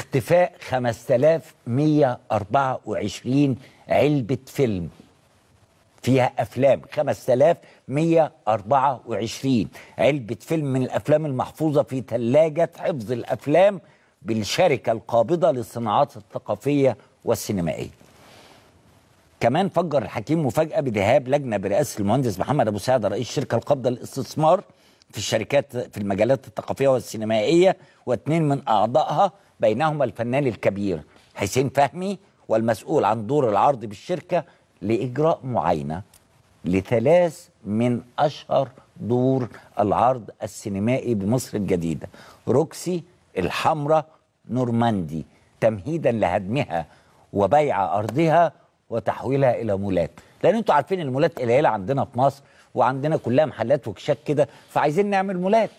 اختفاء 5124 علبة فيلم فيها أفلام 5124 علبة فيلم من الأفلام المحفوظة في ثلاجة حفظ الأفلام بالشركة القابضة للصناعات الثقافية والسينمائية كمان فجر الحكيم مفاجأة بذهاب لجنة برئاسة المهندس محمد أبو سعد رئيس الشركة القابضة للاستثمار في الشركات في المجالات الثقافية والسينمائية واثنين من أعضائها بينهما الفنان الكبير حسين فهمي والمسؤول عن دور العرض بالشركة لإجراء معاينة لثلاث من أشهر دور العرض السينمائي بمصر الجديدة روكسي الحمراء نورماندي تمهيدا لهدمها وبيع أرضها وتحويلها إلى مولات لأن أنتوا عارفين المولات قليلة عندنا في مصر وعندنا كلها محلات وكشاك كده فعايزين نعمل مولات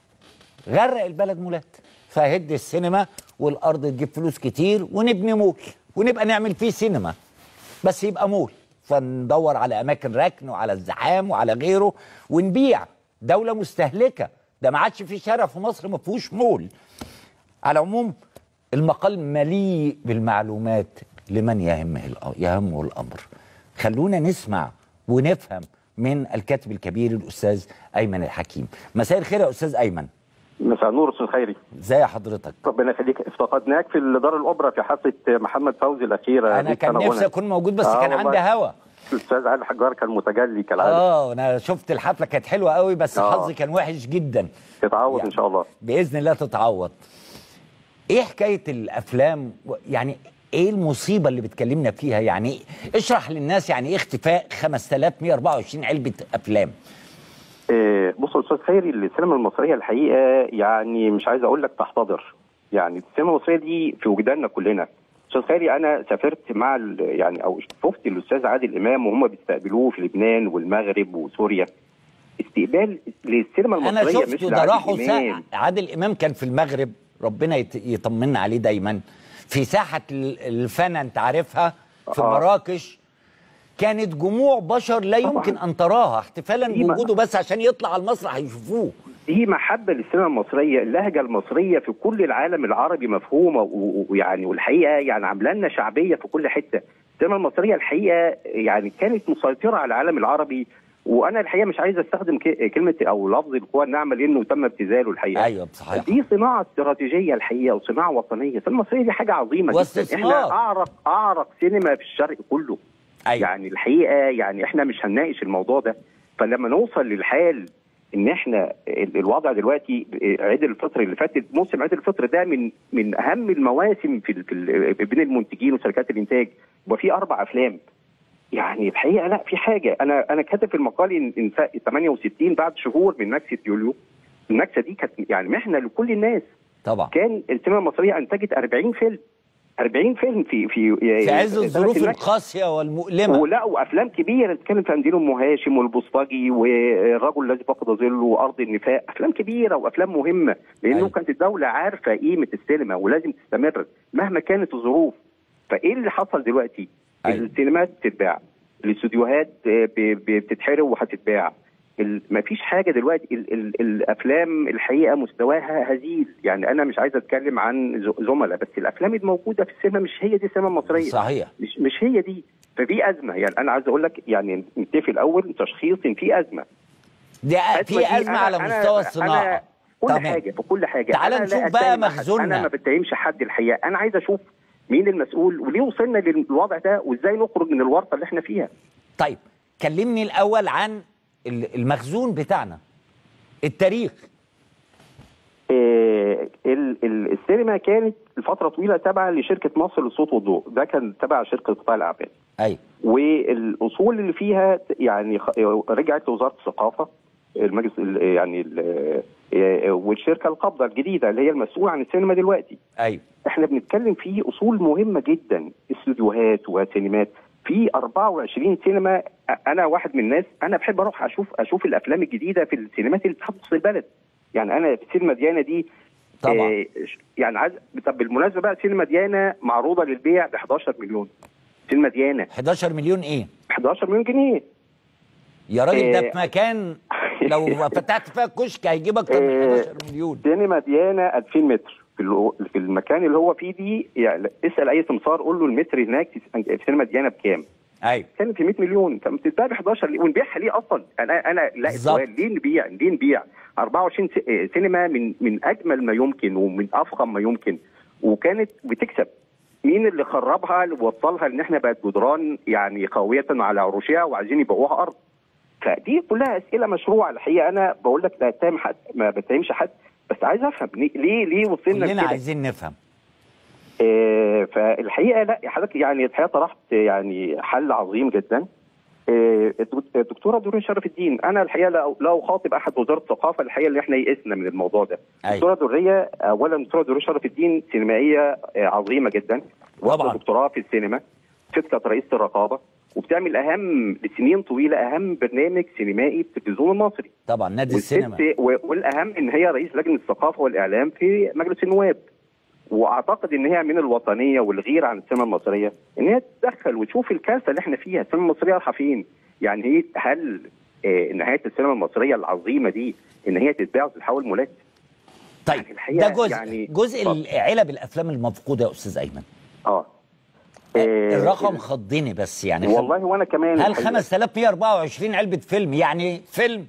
غرق البلد مولات فهد السينما والارض تجيب فلوس كتير ونبني مول ونبقى نعمل فيه سينما بس يبقى مول فندور على اماكن ركن وعلى الزحام وعلى غيره ونبيع دوله مستهلكه ده ما عادش في شارع في مصر ما فيهوش مول على العموم المقال مليء بالمعلومات لمن يهمه الأ- يهمه الامر خلونا نسمع ونفهم من الكاتب الكبير الاستاذ ايمن الحكيم مساء الخير يا استاذ ايمن مساء النور استاذ خيري ازي حضرتك ربنا يخليك افتقدناك في دار الاوبرا في حفله محمد فوزي الاخيره انا دي كان سنة نفسي هنا. اكون موجود بس آه كان والله. عندي هوا الاستاذ علي حجار كان متجلي كالعاده اه انا شفت الحفله كانت حلوه قوي بس آه. حظي كان وحش جدا تتعوض يعني. ان شاء الله باذن الله تتعوض ايه حكايه الافلام و- يعني ايه المصيبه اللي بتكلمنا فيها يعني اشرح للناس يعني ايه اختفاء 5124 علبه افلام آه، بص يا استاذ خيري السينما المصريه الحقيقه يعني مش عايز اقول لك تحتضر يعني السينما المصريه دي في وجداننا كلنا استاذ خيري انا سافرت مع ال- يعني او شفت الاستاذ عادل امام وهم بيستقبلوه في لبنان والمغرب وسوريا استقبال للسينما انا المصريه مش شفته ده لعادل راحوا إمام. ساعة عادل امام كان في المغرب ربنا يت- يطمنا عليه دايما في ساحه ال- الفن انت عارفها في آه. مراكش كانت جموع بشر لا طبعاً. يمكن ان تراها احتفالا دي ما- بوجوده بس عشان يطلع على المسرح يشوفوه دي محبة للسينما المصرية اللهجة المصرية في كل العالم العربي مفهومة و- ويعني والحقيقة يعني عاملة لنا شعبية في كل حتة السينما المصرية الحقيقة يعني كانت مسيطرة على العالم العربي وأنا الحقيقة مش عايز أستخدم ك- كلمة أو لفظ القوى الناعمة لأنه تم ابتذاله الحقيقة ايوه صحيح دي صناعة استراتيجية الحقيقة وصناعة وطنية السينما المصرية دي حاجة عظيمة جدا واستثمار. احنا أعرق أعرق سينما في الشرق كله ايوه يعني الحقيقه يعني احنا مش هنناقش الموضوع ده فلما نوصل للحال ان احنا ال- الوضع دلوقتي عيد الفطر اللي فاتت موسم عيد الفطر ده من من اهم المواسم في ال- في ال- بين المنتجين وشركات الانتاج يبقى في اربع افلام يعني الحقيقه لا في حاجه انا انا كاتب في المقال ان إن ف- 68 بعد شهور من نكسه يوليو النكسه دي كانت يعني محنه لكل الناس طبعا كان السينما المصريه انتجت 40 فيلم 40 فيلم في في في عز سنة الظروف النكسة. القاسيه والمؤلمه ولا وافلام كبيره تتكلم في قنديل ام هاشم والبوسطجي والرجل الذي فقد ظله وارض النفاق افلام كبيره وافلام مهمه لانه أيوة. كانت الدوله عارفه قيمه السينما ولازم تستمر مهما كانت الظروف فايه اللي حصل دلوقتي؟ أيوة. السينمات بتتباع الاستوديوهات آه، ب- ب- بتتحرق وهتتباع ال- مفيش حاجه دلوقتي ال ال الافلام الحقيقه مستواها هزيل يعني انا مش عايز اتكلم عن ز- زملاء بس الافلام الموجوده في السينما مش هي دي السينما المصريه صحيح مش مش هي دي ففي ازمه يعني انا عايز اقول لك يعني نتفق الاول تشخيص ان في ازمه دي الأزمة في دي ازمه أنا- على أنا- مستوى أنا الصناعه كل تمام. حاجه في كل حاجه تعال أنا لا نشوف أتهم بقى أحد. مخزوننا. انا ما بتهمش حد الحقيقه انا عايز اشوف مين المسؤول وليه وصلنا للوضع ده وازاي نخرج من الورطه اللي احنا فيها طيب كلمني الاول عن ال- المخزون بتاعنا التاريخ آه، ال- ال- السينما كانت لفتره طويله تابعه لشركه مصر للصوت والضوء ده كان تبع شركه قطاع الاعمال ايوه والاصول اللي فيها يعني خ- رجعت لوزاره الثقافه المجلس ال- يعني ال- آه، والشركه القابضه الجديده اللي هي المسؤوله عن السينما دلوقتي ايوه احنا بنتكلم في اصول مهمه جدا استوديوهات وسينمات في 24 سينما انا واحد من الناس انا بحب اروح اشوف اشوف الافلام الجديده في السينمات اللي بتحط في البلد يعني انا في سينما ديانا دي طبعا آه، يعني عايز طب بالمناسبه بقى سينما ديانا معروضه للبيع ب 11 مليون سينما ديانا 11 مليون ايه 11 مليون جنيه يا راجل ده إيه. في مكان لو فتحت فيها كشك هيجيب اكتر من إيه. 11 مليون سينما ديانا 2000 متر في ال- في المكان اللي هو فيه دي يعني اسال اي سمسار قول له المتر هناك في في سينما ديانا بكام؟ ايوه كان في 100 مليون طب بتتباع ب 11 ليه؟ ونبيعها ليه اصلا؟ انا انا لا بالظبط. السؤال ليه نبيع؟ ليه نبيع 24 س- آه، سينما من من اجمل ما يمكن ومن افخم ما يمكن وكانت بتكسب مين اللي خربها اللي وصلها ان احنا بقت جدران يعني قويه على عروشها وعايزين يبيعوها ارض فدي كلها اسئله مشروعه الحقيقه انا بقول لك لا اتهم حد ما بتهمش حد بس عايز افهم ليه ليه, ليه وصلنا كلنا لكده؟ عايزين نفهم آه، فالحقيقه لا حضرتك يعني الحقيقه طرحت يعني حل عظيم جدا آه، الدكت- الدكتوره دورين شرف الدين انا الحقيقه لا لا اخاطب احد وزاره الثقافه الحقيقه اللي احنا يئسنا من الموضوع ده أيوة. الدكتوره دريه اولا الدكتوره دورين شرف الدين سينمائيه آه، عظيمه جدا واخده طبعاً. دكتوراه في السينما كانت رئيسه الرقابه وبتعمل اهم لسنين طويله اهم برنامج سينمائي في التلفزيون المصري طبعا نادي السينما والست و- والاهم ان هي رئيس لجنه الثقافه والاعلام في مجلس النواب واعتقد ان هي من الوطنيه والغيره عن السينما المصريه ان هي تتدخل وتشوف الكارثه اللي احنا فيها السينما المصريه رايحه فين يعني هي هل آه، نهايه السينما المصريه العظيمه دي ان هي تتباع وتتحول مولات طيب يعني الحقيقة ده جزء يعني- جزء اتفضل. علب الافلام المفقوده يا استاذ ايمن اه آه، الرقم ال- خضني بس يعني والله وانا كمان هل الحقيقة. 5124 علبه فيلم يعني فيلم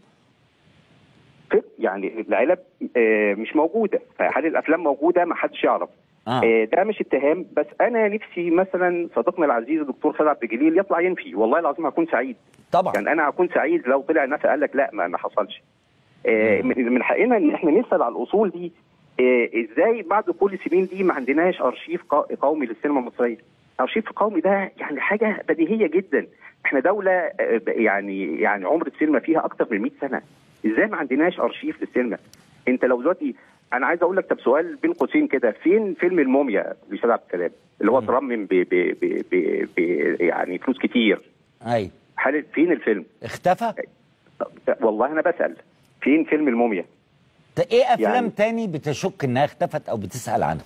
في- يعني العلب آه، مش موجوده فهل الافلام موجوده ما حدش يعرف آه. آه، ده مش اتهام بس انا نفسي مثلا صديقنا العزيز الدكتور خالد عبد الجليل يطلع ينفي والله العظيم هكون سعيد طبعا يعني انا هكون سعيد لو طلع نفى قال لك لا ما ما حصلش آه، من من حقنا ان احنا نسال على الاصول دي آه، ازاي بعد كل السنين دي ما عندناش ارشيف قا- قومي للسينما المصريه ارشيف قومي ده يعني حاجه بديهيه جدا احنا دوله آه، ب- يعني يعني عمر السينما فيها اكتر من 100 سنه ازاي ما عندناش ارشيف للسينما انت لو دلوقتي انا عايز اقول لك طب سؤال بين قوسين كده فين فيلم الموميا لسيد عبد السلام اللي هو اترمم ب ب ب ب ب يعني فلوس كتير ايوه هل فين الفيلم اختفى طب والله انا بسال فين فيلم الموميا ت- ايه افلام يعني- تاني بتشك انها اختفت او بتسال عنها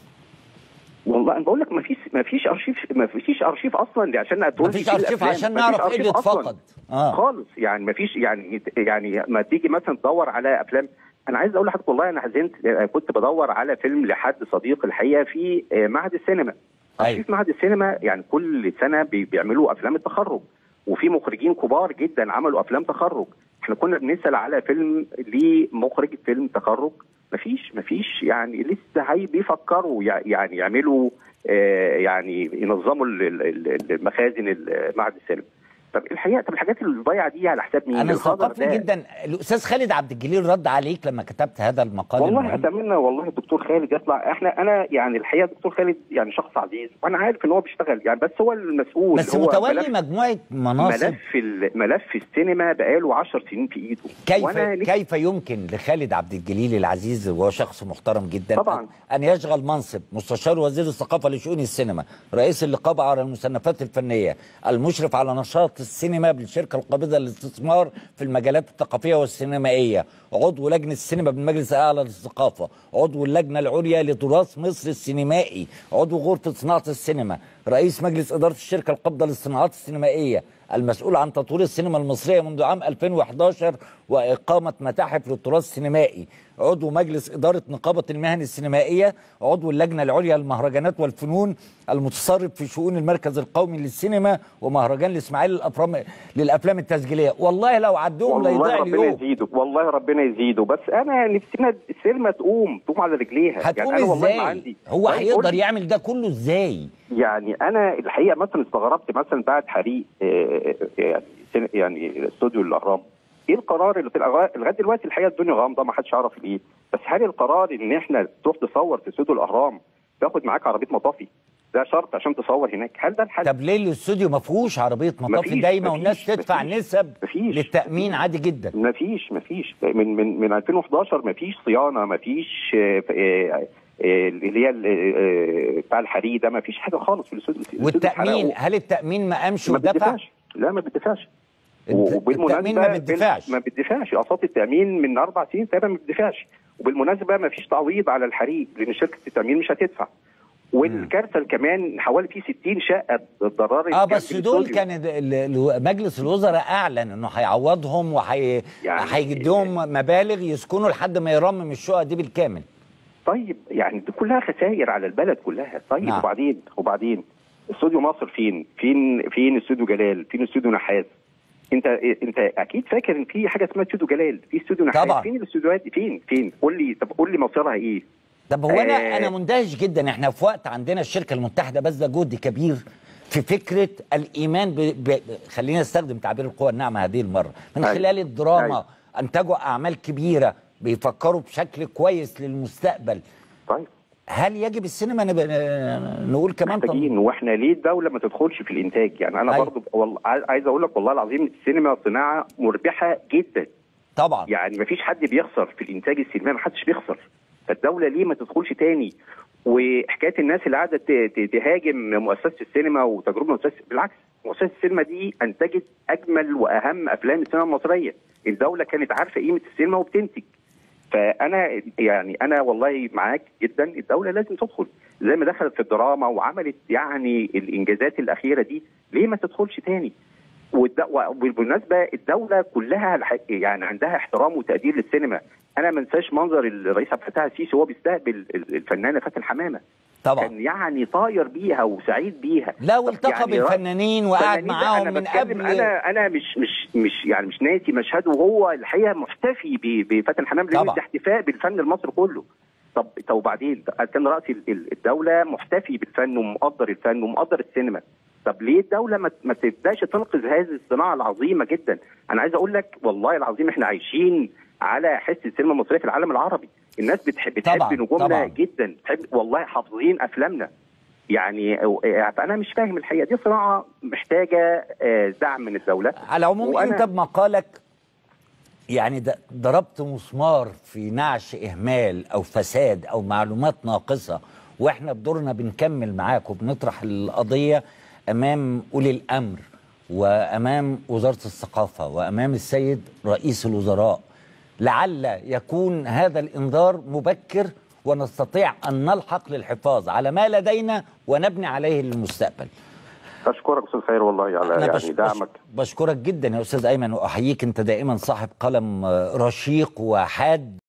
والله انا بقول لك ما فيش ما فيش ارشيف ما فيش ارشيف اصلا عشان تقول مفيش فيه أرشيف الأفلام. عشان مفيش نعرف إيه أرشيف اللي أصلاً. اتفقد. آه. خالص يعني ما فيش يعني يعني ما تيجي مثلا تدور على افلام انا عايز اقول لحضرتك والله انا حزنت كنت بدور على فيلم لحد صديق الحقيقه في آه، معهد السينما أيوة. ارشيف معهد السينما يعني كل سنه بي- بيعملوا افلام التخرج وفي مخرجين كبار جدا عملوا افلام تخرج احنا كنا بنسال على فيلم لمخرج فيلم تخرج مفيش مفيش يعني لسه هي بيفكروا يع- يعني يعملوا آه، يعني ينظموا ال- ال- ال- المخازن ال- معهد السينما طب الحقيقه طب الحاجات اللي ضايعه دي على حساب مين؟ انا الخضر استوقفني ده- جدا الاستاذ خالد عبد الجليل رد عليك لما كتبت هذا المقال والله المهم. اتمنى والله الدكتور خالد يطلع احنا انا يعني الحقيقه الدكتور خالد يعني شخص عزيز وانا عارف ان هو بيشتغل يعني بس هو المسؤول بس هو متولي ملف مجموعه مناصب ملف ال- ملف السينما بقاله 10 سنين في ايده كيف وانا نفسي- كيف يمكن لخالد عبد الجليل العزيز وهو شخص محترم جدا طبعاً. ان يشغل منصب مستشار وزير الثقافه لشؤون السينما رئيس النقابه على المصنفات الفنيه المشرف على نشاط السينما بالشركه القابضه للاستثمار في المجالات الثقافيه والسينمائيه عضو لجنه السينما بالمجلس الاعلى للثقافه عضو اللجنه العليا لتراث مصر السينمائي عضو غرفه صناعه السينما رئيس مجلس اداره الشركه القابضه للصناعات السينمائيه المسؤول عن تطوير السينما المصرية منذ عام 2011 وإقامة متاحف للتراث السينمائي عضو مجلس إدارة نقابة المهن السينمائية عضو اللجنة العليا للمهرجانات والفنون المتصرف في شؤون المركز القومي للسينما ومهرجان الإسماعيلي للأفلام للأفلام التسجيلية والله لو عدهم لا والله يضيع ربنا اليوم يزيده والله ربنا يزيده بس انا نفسنا السينما تقوم تقوم على رجليها هتقوم يعني انا والله ما ازاي عندي هو طيب قول هيقدر لي. يعمل ده كله ازاي يعني انا الحقيقه مثلا استغربت مثلا بعد حريق آه، يعني سن- يعني استوديو الاهرام ايه القرار اللي في الأغا- لغايه دلوقتي الحقيقه الدنيا غامضه ما حدش يعرف ليه بس هل القرار ان احنا تروح تصور في استوديو الاهرام تاخد معاك عربيه مطافي ده شرط عشان تصور هناك هل ده الحل؟ طب ليه الاستوديو ما فيهوش عربية مطافي مفيش- دايمة مفيش- والناس تدفع مفيش- نسب مفيش- للتأمين عادي جدا ما فيش ما فيش من من من 2011 ما فيش صيانه ما فيش آه، آه، آه، اللي هي ال- آه، بتاع الحريق ده ما فيش حاجه خالص في الاستوديو الاستوديو والتأمين اتحرق. هل التأمين ما قامش ما ودفع؟ بتدفعش لا ما بتدفعش الت- وبالمناسبه التأمين ما بال- بتدفعش ما بتدفعش اقساط التامين من اربع سنين تقريبا ما بتدفعش وبالمناسبه ما فيش تعويض على الحريق لان شركه التامين مش هتدفع والكارثه كمان حوالي في 60 شقه اتضررت اه كان بس في دول الاستوديو. كان ال- ال- مجلس الوزراء اعلن انه هيعوضهم يعني- وهيديهم مبالغ يسكنوا لحد ما يرمم الشقق دي بالكامل طيب يعني دي كلها خسائر على البلد كلها طيب نعم. وبعدين وبعدين استوديو مصر فين فين فين استوديو جلال فين استوديو نحاس انت انت اكيد فاكر ان في حاجه اسمها استوديو جلال في استوديو نحاس طبعا. فين الاستوديوهات دي فين فين قول لي طب قول لي مصيرها ايه طب هو انا آه. انا مندهش جدا احنا في وقت عندنا الشركه المتحده بذل جهد كبير في فكره الايمان ب... ب... خلينا نستخدم تعبير القوى الناعمه هذه المره من أيوة. خلال الدراما أيوة. انتجوا اعمال كبيره بيفكروا بشكل كويس للمستقبل طيب هل يجب السينما نب... نقول كمان محتاجين واحنا ليه الدوله ما تدخلش في الانتاج يعني انا أيوة. برضو والله عايز اقول لك والله العظيم السينما صناعه مربحه جدا طبعا يعني ما فيش حد بيخسر في الانتاج السينمائي ما حدش بيخسر فالدوله ليه ما تدخلش تاني وحكايه الناس اللي قاعده ت- ت- تهاجم مؤسسه السينما وتجربه مؤسسه بالعكس مؤسسه السينما دي انتجت اجمل واهم افلام السينما المصريه الدوله كانت عارفه قيمه السينما وبتنتج فانا يعني انا والله معاك جدا الدوله لازم تدخل زي ما دخلت في الدراما وعملت يعني الانجازات الاخيره دي ليه ما تدخلش تاني والد- وبالمناسبه الدوله كلها الح- يعني عندها احترام وتقدير للسينما انا ما انساش منظر الرئيس عبد الفتاح السيسي وهو بيستقبل الفنانه فاتن حمامه طبعا كان يعني طاير بيها وسعيد بيها لا طب والتقى يعني بالفنانين وقعد فنانين بقى معاهم أنا من بتكلم قبل انا انا مش مش مش يعني مش ناسي مشهده وهو الحقيقه محتفي ب- بفاتن حمام لان طبعا. ده احتفاء بالفن المصري كله طب طب وبعدين كان راس ال- ال- الدوله محتفي بالفن ومقدر الفن ومقدر السينما طب ليه الدوله ما ما تبداش تنقذ هذه الصناعه العظيمه جدا انا عايز اقول لك والله العظيم احنا عايشين على حس السينما المصريه في العالم العربي الناس بتحب بتحب طبعاً، نجومنا طبعاً. جدا بتحب والله حافظين افلامنا يعني فانا مش فاهم الحقيقه دي صناعه محتاجه آه، دعم من الدوله على العموم وأنا- انت بمقالك يعني د- ضربت مسمار في نعش اهمال او فساد او معلومات ناقصه واحنا بدورنا بنكمل معاك وبنطرح القضيه امام اولي الامر وامام وزاره الثقافه وامام السيد رئيس الوزراء لعل يكون هذا الانذار مبكر ونستطيع ان نلحق للحفاظ على ما لدينا ونبني عليه للمستقبل اشكرك استاذ خير والله على أنا يعني بش- بش- دعمك بشكرك جدا يا استاذ ايمن واحييك انت دائما صاحب قلم آه، رشيق وحاد